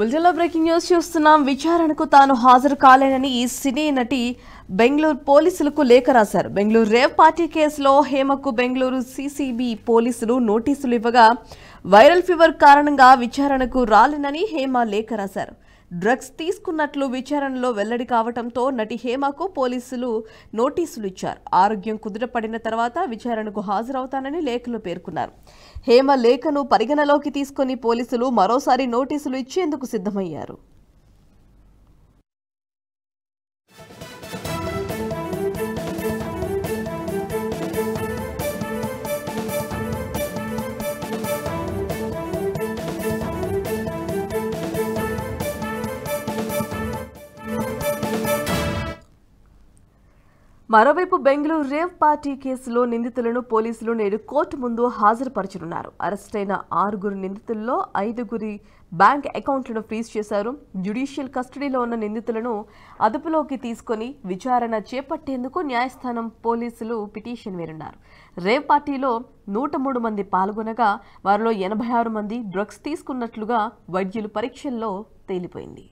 బులెటిన్లో breaking news చూస్తున్నాం విచారణకు తాను హాజరు కాలేనని ఈ సినీ నటి బెంగళూరు పోలీసులకు లేఖ రాశారు బెంగళూరు రేవ్ పార్టీ కేసులో హేమకు బెంగళూరు సీసీబీ పోలీసులు నోటీసులు ఇవ్వగా వైరల్ ఫీవర్ కారణంగా విచారణకు రాలేనని హేమ లేఖ రాశారు డ్రగ్స్ తీసుకున్నట్లు విచారణలో వెల్లడి కావడంతో నటి హేమకు పోలీసులు నోటీసులు ఇచ్చారు ఆరోగ్యం కుదుటపడిన తర్వాత విచారణకు హాజరవుతానని లేఖలో పేర్కొన్నారు హేమ లేఖను పరిగణలోకి తీసుకొని పోలీసులు మరోసారి నోటీసులు ఇచ్చేందుకు సిద్ధమయ్యారు మరోవైపు బెంగళూరు రేవ్ పార్టీ కేసులో నిందితులను పోలీసులు నేడు కోర్టు ముందు హాజరుపరచనున్నారు అరెస్టైన ఆరుగురు నిందితుల్లో ఐదుగురి బ్యాంక్ అకౌంట్లను ఫ్రీజ్ చేశారు జ్యుడిషియల్ కస్టడీలో ఉన్న నిందితులను అదుపులోకి తీసుకొని విచారణ చేపట్టేందుకు న్యాయస్థానం పోలీసులు పిటిషన్ వేరున్నారు రేవ్ పార్టీలో నూట మూడు మంది పాల్గొనగా వారిలో ఎనభై ఆరు మంది డ్రగ్స్ తీసుకున్నట్లుగా వైద్యులు పరీక్షల్లో తేలిపోయింది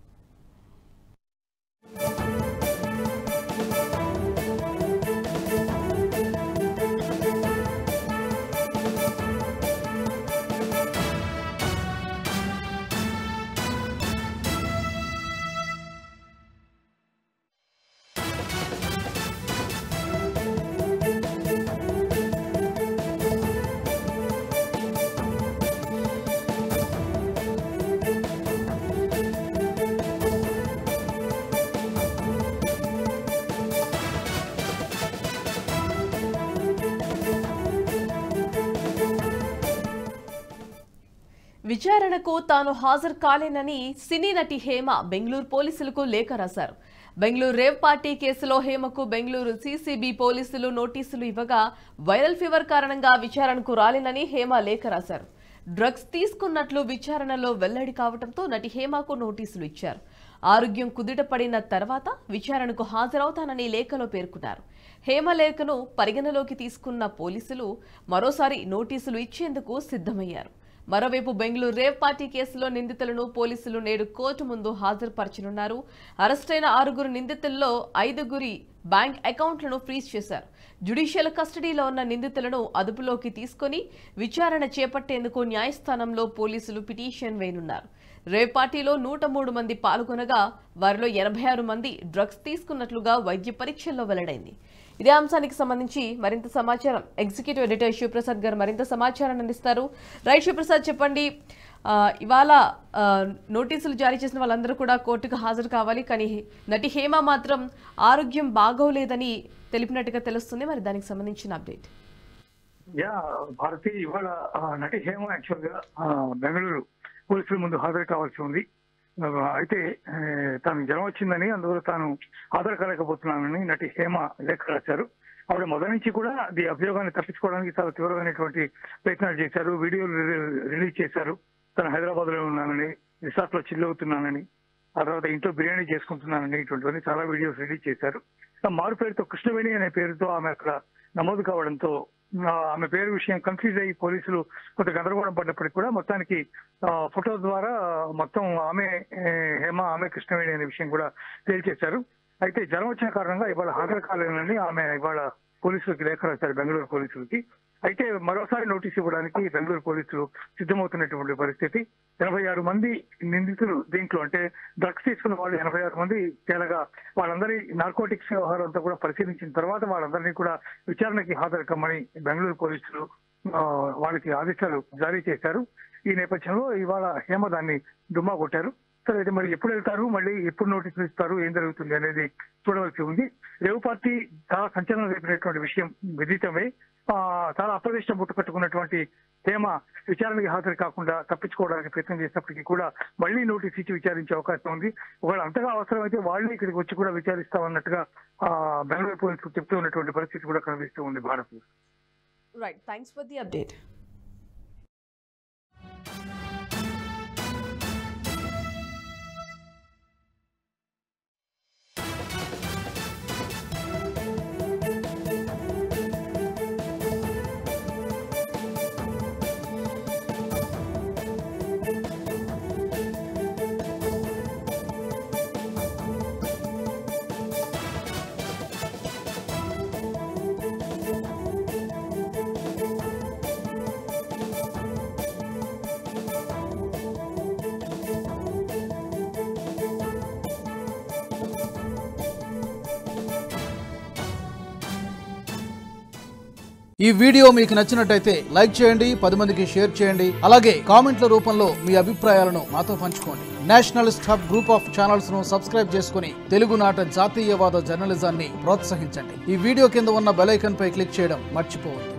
విచారణకు తాను హాజరు కాలేనని సినీ నటి హేమ బెంగళూరు పోలీసులకు లేఖ రాశారు బెంగళూరు రేవ్ పార్టీ కేసులో హేమకు బెంగళూరు సీసీబీ పోలీసులు నోటీసులు ఇవ్వగా వైరల్ ఫీవర్ కారణంగా విచారణకు రాలేనని హేమ లేఖ రాశారు డ్రగ్స్ తీసుకున్నట్లు విచారణలో వెల్లడి కావడంతో నటి హేమకు నోటీసులు ఇచ్చారు ఆరోగ్యం కుదుటపడిన తర్వాత విచారణకు హాజరవుతానని లేఖలో పేర్కొన్నారు హేమ లేఖను పరిగణలోకి తీసుకున్న పోలీసులు మరోసారి నోటీసులు ఇచ్చేందుకు సిద్ధమయ్యారు మరోవైపు బెంగళూరు రేవ్ పార్టీ కేసులో నిందితులను పోలీసులు నేడు కోర్టు ముందు హాజరుపరచనున్నారు అరెస్టైన ఆరుగురు నిందితుల్లో ఐదుగురి బ్యాంక్ అకౌంట్లను ఫ్రీజ్ చేశారు జ్యుడిషియల్ కస్టడీలో ఉన్న నిందితులను అదుపులోకి తీసుకొని విచారణ చేపట్టేందుకు న్యాయస్థానంలో పోలీసులు పిటిషన్ వేయనున్నారు రేవ్ పార్టీలో నూట మూడు మంది పాల్గొనగా వారిలో ఎనభై ఆరు మంది డ్రగ్స్ తీసుకున్నట్లుగా వైద్య పరీక్షల్లో వెల్లడైంది ఇదే అంశానికి సంబంధించి మరింత సమాచారం ఎగ్జిక్యూటివ్ ఎడిటర్ శివప్రసాద్ గారు మరింత సమాచారాన్ని అందిస్తారు రైట్ శివప్రసాద్ చెప్పండి ఆ, ఇవాళ ఆ, నోటీసులు జారీ చేసిన వాళ్ళందరూ కూడా కోర్టుకు హాజరు కావాలి కానీ నటి హేమ మాత్రం ఆరోగ్యం బాగోలేదని తెలిపినట్టుగా తెలుస్తుంది మరి దానికి సంబంధించిన అప్డేట్ యా భారతి ఇవాళ ఆ, నటి హేమ యాక్చువల్ గా ఆ, బెంగళూరు పోలీసుల ముందు హాజరు కావాల్సి ఉంది ఆ, అయితే ఆ, తనకు జ్వరం వచ్చిందని అందువల్ల తాను హాజరు కాలేకపోతున్నానని నటి హేమ లేఖ రాశారు ఆవిడ మొదటి నుంచి కూడా అది అభియోగాన్ని తప్పించుకోవడానికి చాలా తీవ్రమైనటువంటి ప్రయత్నాలు చేశారు వీడియోలు రి- రిలీజ్ చేశారు తను హైదరాబాద్ లో ఉన్నానని రిసార్ట్ లో చిల్ అవుతున్నానని ఆ తర్వాత ఇంట్లో బిర్యానీ చేసుకుంటున్నానని ఇటువంటివన్నీ చాలా వీడియోస్ రిలీజ్ చేశారు ఆ మారు పేరుతో కృష్ణవేణి అనే పేరుతో ఆమె అక్కడ నమోదు కావడంతో ఆ, ఆమె పేరు విషయం కన్ఫ్యూజ్ అయ్యి పోలీసులు కొంత గందరగోళం పడ్డప్పటికీ కూడా మొత్తానికి ఆ, ఫోటో ద్వారా మొత్తం ఆమె ఏ, హేమ ఆమె కృష్ణవేణి అనే విషయం కూడా తేల్చేశారు అయితే జ్వరం వచ్చిన కారణంగా ఇవాళ హాజరు కాలేనని ఆమె ఇవాళ పోలీసులకు లేఖ రాశారు బెంగళూరు పోలీసులకి అయితే మరోసారి నోటీస్ ఇవ్వడానికి బెంగళూరు పోలీసులు సిద్ధమవుతున్నటువంటి పరిస్థితి ఎనభై ఆరు మంది నిందితులు దీంట్లో అంటే డ్రగ్స్ తీసుకున్న వాళ్ళు ఎనభై ఆరు మంది తేలగా వాళ్ళందరి నార్కోటిక్స్ వ్యవహారం అంతా కూడా పరిశీలించిన తర్వాత వాళ్ళందరినీ కూడా విచారణకి హాజరు కమ్మని బెంగళూరు పోలీసులు ఆ, వాళ్ళకి ఆదేశాలు జారీ చేశారు ఈ నేపథ్యంలో ఇవాళ హేమ దాన్ని డుమ్మా కొట్టారు సరే అయితే మరి ఎప్పుడు వెళ్తారు మళ్ళీ ఎప్పుడు నోటీసులు ఇస్తారు ఏం జరుగుతుంది అనేది చూడవలసి ఉంది రేవు పార్టీ చాలా సంచలనం రేపినటువంటి విషయం విదితమే ఆ, చాలా అప్రదిష్టం పుట్టుకట్టుకున్నటువంటి హేమ విచారణకి హాజరు కాకుండా తప్పించుకోవడానికి ప్రయత్నం చేసినప్పటికీ కూడా మళ్ళీ నోటీస్ ఇచ్చి విచారించే అవకాశం ఉంది ఒకవేళ అంతగా అవసరమైతే వాళ్ళే ఇక్కడికి వచ్చి కూడా విచారిస్తామన్నట్టుగా ఆ, బెంగళూరు పోలీసులు చెప్తూ ఉన్నటువంటి పరిస్థితి కూడా కనిపిస్తూ ఉంది Bharat right thanks for the update ఈ వీడియో మీకు నచ్చినట్టయితే లైక్ చేయండి పది మందికి షేర్ చేయండి అలాగే కామెంట్ల రూపంలో మీ అభిప్రాయాలను మాతో పంచుకోండి nationalist hub group of channels ను సబ్స్క్రైబ్ చేసుకుని తెలుగునాట జాతీయవాద జర్నలిజాన్ని ప్రోత్సహించండి ఈ వీడియో కింద ఉన్న బెల్ ఐకాన్ పై క్లిక్ చేయడం మర్చిపోవద్దు